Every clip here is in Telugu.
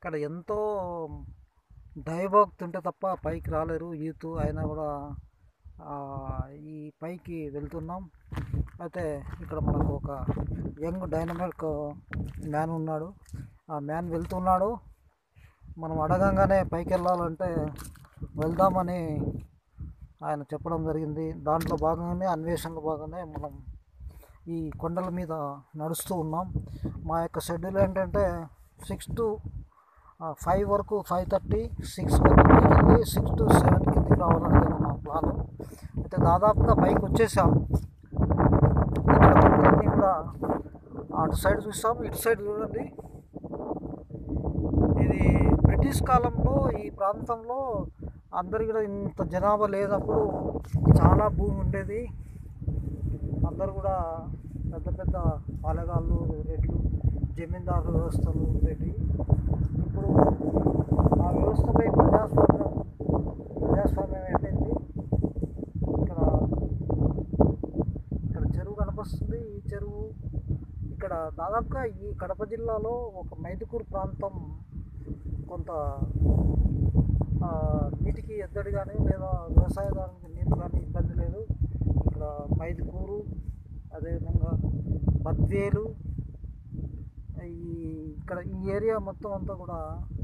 ఇక్కడ ఎంతో దైవభక్తి ఉంటే తప్ప పైకి రాలేరు యూత్ అయినా కూడా ఆ, ఈ పైకి వెళ్తున్నాం అయితే ఇక్కడ మనకు ఒక యంగ్ డైనమిక్ మ్యాన్ ఉన్నాడు ఆ మ్యాన్ వెళ్తున్నాడు మనం అడగంగానే పైకి వెళ్ళాలంటే వెళ్దామని ఆయన చెప్పడం జరిగింది దాంట్లో భాగంగానే అన్వేషణలో భాగంగానే మనం ఈ కొండల మీద నడుస్తూ ఉన్నాం మా యొక్క షెడ్యూల్ ఏంటంటే సిక్స్ టు ఫైవ్ వరకు ఫైవ్ థర్టీ సిక్స్ వరకు పైకి వెళ్ళి సిక్స్ టు సెవెన్ కిందకి రావాలనేది మా ప్లాన్ అయితే దాదాపుగా పైకి వచ్చేసాం ఇక్కడ కొండలన్నీ కూడా అటు సైడ్ చూస్తాం ఇటు సైడ్ చూడండి ఇది బ్రిటిష్ కాలంలో ఈ ప్రాంతంలో అందరికి కూడా ఇంత జనాభా లేనప్పుడు చాలా భూమి ఉండేది అందరు కూడా పెద్ద పెద్ద పాలెగాళ్ళు రెడ్లు జమీందారు వ్యవస్థలు ఉండేవి ఇప్పుడు ఆ వ్యవస్థపై ప్రజాస్వామ్యం ప్రజాస్వామ్యం అయిపోయింది ఇక్కడ ఇక్కడ చెరువు కనిపిస్తుంది ఈ చెరువు ఇక్కడ దాదాపుగా ఈ కడప జిల్లాలో ఒక మైదుకూరు ప్రాంతం కొంత ఆ, నీటికి ఎద్దడి కానీ లేదా వ్యవసాయదానికి నీరు కానీ ఇబ్బంది లేదు ఇక్కడ మైదుకూరు అదేవిధంగా బద్వేలు ఈ ఇక్కడ ఈ ఏరియా మొత్తం అంతా కూడా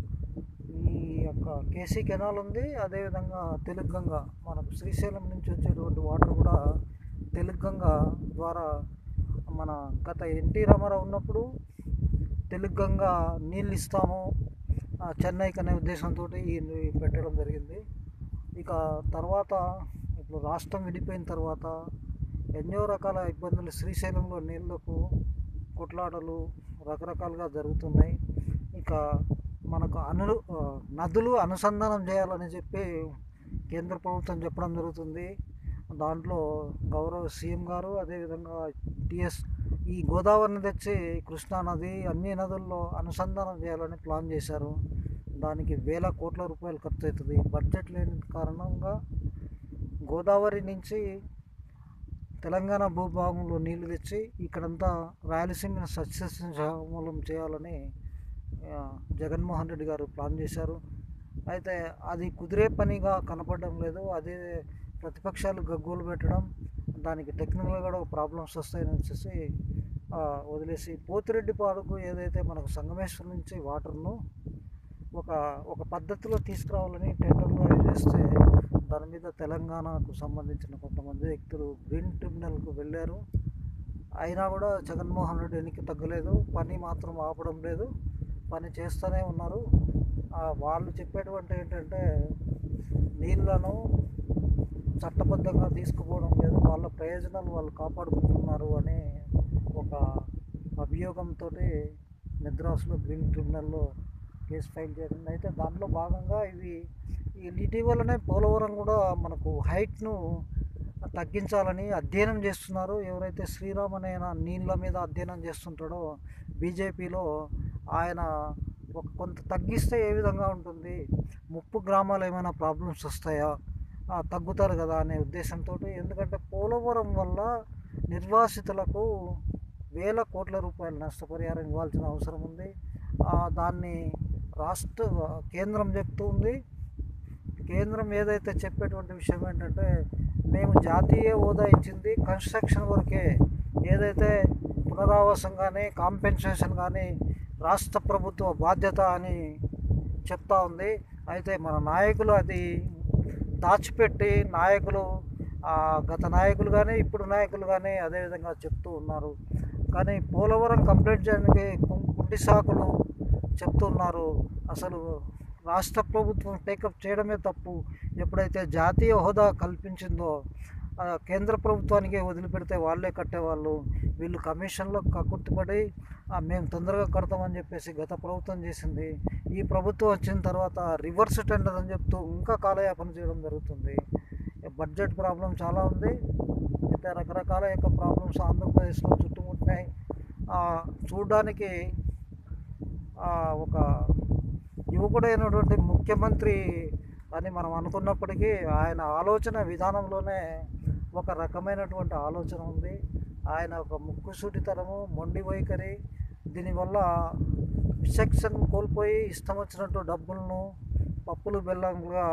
ఈ యొక్క కేసీ కెనాల్ ఉంది అదేవిధంగా తెలుగంగ మనకు శ్రీశైలం నుంచి వచ్చేటువంటి వాటర్ కూడా తెలుగంగ ద్వారా మన గత ఎన్టీ రామారావు ఉన్నప్పుడు తెలుగంగ నీళ్ళు ఇస్తాము ఆ, చెన్నైకి అనే ఉద్దేశంతో ఈ ఈ పెట్టడం జరిగింది ఇక తర్వాత ఇప్పుడు రాష్ట్రం విడిపోయిన తర్వాత ఎన్నో రకాల ఇబ్బందులు శ్రీశైలంలో నీళ్లకు కొట్లాటలు రకరకాలుగా జరుగుతున్నాయి ఇక మనకు అను ఆ, నదులు అనుసంధానం చేయాలని చెప్పి కేంద్ర ప్రభుత్వం చెప్పడం జరుగుతుంది దాంట్లో గౌరవ సీఎం గారు అదేవిధంగా టిఎస్ ఈ గోదావరిని తెచ్చి కృష్ణా నది అన్ని నదుల్లో అనుసంధానం చేయాలని ప్లాన్ చేశారు దానికి వేల కోట్ల రూపాయలు ఖర్చు అవుతుంది బడ్జెట్ లేని కారణంగా గోదావరి నుంచి తెలంగాణ భూభాగంలో నీళ్లు తెచ్చి ఇక్కడంతా రాయలసీమను సస్యశ్యామలం చేయాలని ఆ, జగన్మోహన్ రెడ్డి గారు ప్లాన్ చేశారు అయితే అది కుదిరే పనిగా కనపడడం లేదు అదే ప్రతిపక్షాలు గగ్గోలు పెట్టడం దానికి టెక్నికల్గా కూడా ప్రాబ్లమ్స్ వస్తాయని వచ్చేసి ఆ, వదిలేసి పోతిరెడ్డి పాడుకు ఏదైతే మనకు సంగమేశ్వరం నుంచి వాటర్ను ఒక ఒక పద్ధతిలో తీసుకురావాలని టెండర్లు అవి చేస్తే దాని మీద తెలంగాణకు సంబంధించిన కొంతమంది వ్యక్తులు గ్రీన్ ట్రిబ్యునల్కు వెళ్ళారు అయినా కూడా జగన్మోహన్ రెడ్డి వెనక్కి తగ్గలేదు పని మాత్రం ఆపడం లేదు పని చేస్తూనే ఉన్నారు ఆ, వాళ్ళు చెప్పేటువంటి ఏంటంటే నీళ్లను చట్టబద్ధంగా తీసుకుపోవడం లేదు వాళ్ళ ప్రయోజనాలు వాళ్ళు కాపాడుకుంటున్నారు అనే ఒక అభియోగంతో నిద్రాసులో గ్రీన్ ట్రిబ్యునల్లో కేసు ఫైల్ చేసింది అయితే దాంట్లో భాగంగా ఇవి ఈ ఇటీవలనే పోలవరం కూడా మనకు హైట్ను తగ్గించాలని అధ్యయనం చేస్తున్నారు ఎవరైతే శ్రీరామ్ అనే ఆయన నీళ్ళ మీద అధ్యయనం చేస్తుంటాడో బీజేపీలో ఆయన ఒక కొంత తగ్గిస్తే ఏ విధంగా ఉంటుంది ముప్పు గ్రామాలు ఏమైనా ప్రాబ్లమ్స్ వస్తాయా ఆ, తగ్గుతారు కదా అనే ఉద్దేశంతో ఎందుకంటే పోలవరం వల్ల నిర్వాసితులకు వేల కోట్ల రూపాయల నష్టపరిహారం ఇవ్వాల్సిన అవసరం ఉంది ఆ, దాన్ని రాష్ట్ర కేంద్రం చెప్తూ ఉంది కేంద్రం ఏదైతే చెప్పేటువంటి విషయం ఏంటంటే మేము జాతీయ హోదా ఇచ్చింది కన్స్ట్రక్షన్ వరకే ఏదైతే పునరావాసం కానీ కాంపెన్సేషన్ కానీ రాష్ట్ర ప్రభుత్వ బాధ్యత అని చెప్తా ఉంది అయితే మన నాయకులు అది దాచిపెట్టి నాయకులు ఆ, గత నాయకులు కానీ ఇప్పుడు నాయకులు కానీ అదేవిధంగా చెప్తూ ఉన్నారు కానీ పోలవరం కంప్లీట్ చేయడానికి కు- కుంటి సాకులు చెప్తున్నారు అసలు రాష్ట్ర ప్రభుత్వం టేకప్ చేయడమే తప్పు ఎప్పుడైతే జాతీయ హోదా కల్పించిందో ఆ, కేంద్ర ప్రభుత్వానికి వదిలిపెడితే వాళ్ళే కట్టేవాళ్ళు వీళ్ళు కమిషన్లో కక్కుర్తిపడి "ఆ, మేము తొందరగా కడతామని చెప్పేసి గత ప్రభుత్వం చేసింది ఈ ప్రభుత్వం వచ్చిన తర్వాత రివర్స్ టెండర్ అని చెప్తూ ఇంకా కాలయాపన చేయడం జరుగుతుంది బడ్జెట్ ప్రాబ్లం చాలా ఉంది అయితే రకరకాల యొక్క ప్రాబ్లమ్స్ ఆంధ్రప్రదేశ్లో చుట్టుముట్టినాయి ఆ, చూడడానికి ఆ, ఒక యువకుడైనటువంటి ముఖ్యమంత్రి అని మనం అనుకున్నప్పటికీ ఆయన ఆలోచన విధానంలోనే ఒక రకమైనటువంటి ఆలోచన ఉంది ఆయన ఒక ముక్కుసూటితనము మొండి వైఖరి దీనివల్ల విచక్షణ కోల్పోయి ఇష్టం వచ్చినట్టు డబ్బులను పప్పులు బెల్లంగా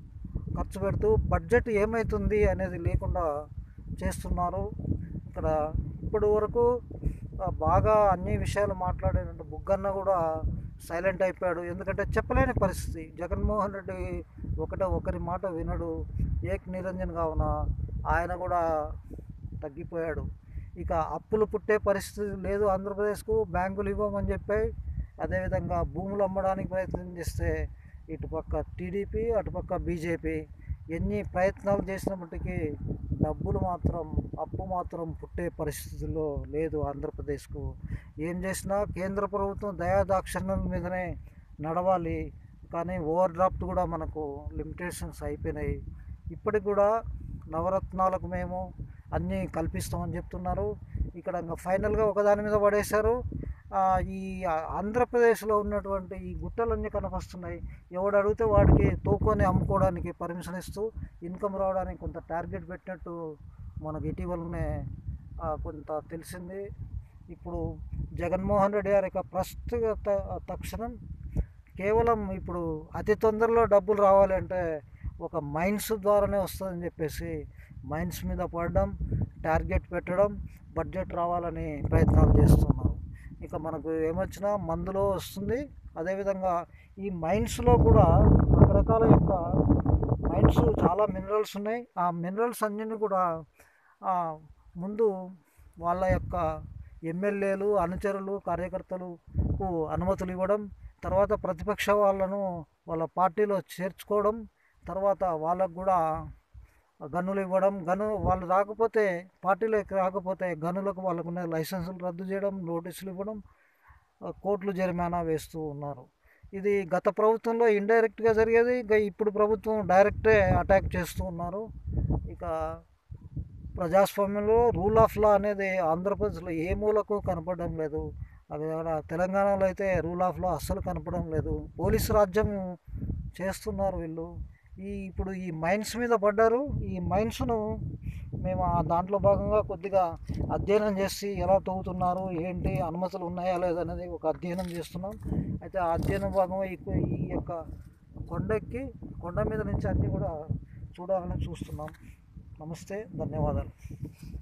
ఖర్చు పెడుతూ బడ్జెట్ ఏమవుతుంది అనేది లేకుండా చేస్తున్నారు ఇక్కడ ఇప్పటి వరకు ఆ, బాగా అన్ని విషయాలు మాట్లాడేటట్టు బుగ్గన్న కూడా సైలెంట్ అయిపోయాడు ఎందుకంటే చెప్పలేని పరిస్థితి జగన్మోహన్ రెడ్డి ఒకటే ఒకరి మాట వినడు ఏక్ నిరంజన్ కావున ఆయన కూడా తగ్గిపోయాడు ఇక అప్పులు పుట్టే పరిస్థితి లేదు ఆంధ్రప్రదేశ్కు బ్యాంకులు ఇవ్వమని చెప్పాయి అదేవిధంగా భూములు అమ్మడానికి ప్రయత్నం చేస్తే ఇటుపక్క టీడీపీ అటుపక్క బీజేపీ ఎన్ని ప్రయత్నాలు చేసినప్పటికీ డబ్బులు మాత్రం అప్పు మాత్రం పుట్టే పరిస్థితుల్లో లేదు ఆంధ్రప్రదేశ్కు ఏం చేసినా కేంద్ర ప్రభుత్వం దయాదాక్షిణ్యం మీదనే నడవాలి కానీ ఓవర్ డ్రాఫ్ట్ కూడా మనకు లిమిటేషన్స్ అయిపోయినాయి ఇప్పటికి కూడా నవరత్నాలకు మేము అన్నీ కల్పిస్తామని చెప్తున్నారు ఇక్కడ ఇంకా ఫైనల్గా ఒకదాని మీద పడేశారు ఆ, ఈ ఆంధ్రప్రదేశ్లో ఉన్నటువంటి ఈ గుట్టలన్నీ కనపస్తున్నాయి ఎవడు అడిగితే వాడికి తోకొని అమ్ముకోవడానికి పర్మిషన్ ఇస్తూ ఇన్కమ్ రావడానికి కొంత టార్గెట్ పెట్టినట్టు మనకు ఇటీవలనే ఆ, కొంత తెలిసింది ఇప్పుడు జగన్మోహన్ రెడ్డి గారి యొక్క ప్రస్తుత తక్షణం కేవలం ఇప్పుడు అతి తొందరలో డబ్బులు రావాలంటే ఒక మైన్స్ ద్వారానే వస్తుందని చెప్పేసి మైన్స్ మీద పడడం టార్గెట్ పెట్టడం బడ్జెట్ రావాలని ప్రయత్నాలు చేస్తున్నారు ఇక మనకు ఏమొచ్చినా మందులో వస్తుంది అదేవిధంగా ఈ మైన్స్లో కూడా రకరకాల యొక్క మైన్స్ చాలా మినరల్స్ ఉన్నాయి ఆ మినరల్స్ అన్నిని కూడా ఆ, ముందు వాళ్ళ యొక్క ఎమ్మెల్యేలు అనుచరులు కార్యకర్తలకు అనుమతులు ఇవ్వడం తర్వాత ప్రతిపక్ష వాళ్ళను వాళ్ళ పార్టీలో చేర్చుకోవడం తర్వాత వాళ్ళకు కూడా గనులు ఇవ్వడం గను వాళ్ళు రాకపోతే పార్టీలోకి రాకపోతే గనులకు వాళ్ళకున్న లైసెన్సులు రద్దు చేయడం నోటీసులు ఇవ్వడం ఆ, కోట్లు జరిమానా వేస్తూ ఉన్నారు ఇది గత ప్రభుత్వంలో ఇండైరెక్ట్గా జరిగేది ఇక ఇప్పుడు ప్రభుత్వం డైరెక్టే అటాక్ చేస్తూ ఉన్నారు ఇక ప్రజాస్వామ్యంలో రూల్ ఆఫ్ లా అనేది ఆంధ్రప్రదేశ్లో ఏ మూలకు కనపడడం లేదు అది అక్కడ తెలంగాణలో అయితే రూల్ ఆఫ్ లా అస్సలు కనపడడం లేదు పోలీసు రాజ్యం చేస్తున్నారు వీళ్ళు ఈ ఇప్పుడు ఈ మైన్స్ మీద పడ్డారు ఈ మైన్స్ను మేము ఆ దాంట్లో భాగంగా కొద్దిగా అధ్యయనం చేసి ఎలా తవ్వుతున్నారు ఏంటి అనుమతులు ఉన్నాయా లేదనేది ఒక అధ్యయనం చేస్తున్నాం అయితే ఆ అధ్యయనం భాగంగా ఈ ఈ యొక్క కొండెక్కి కొండ మీద నుంచి అన్నీ కూడా చూడాలని చూస్తున్నాం నమస్తే ధన్యవాదాలు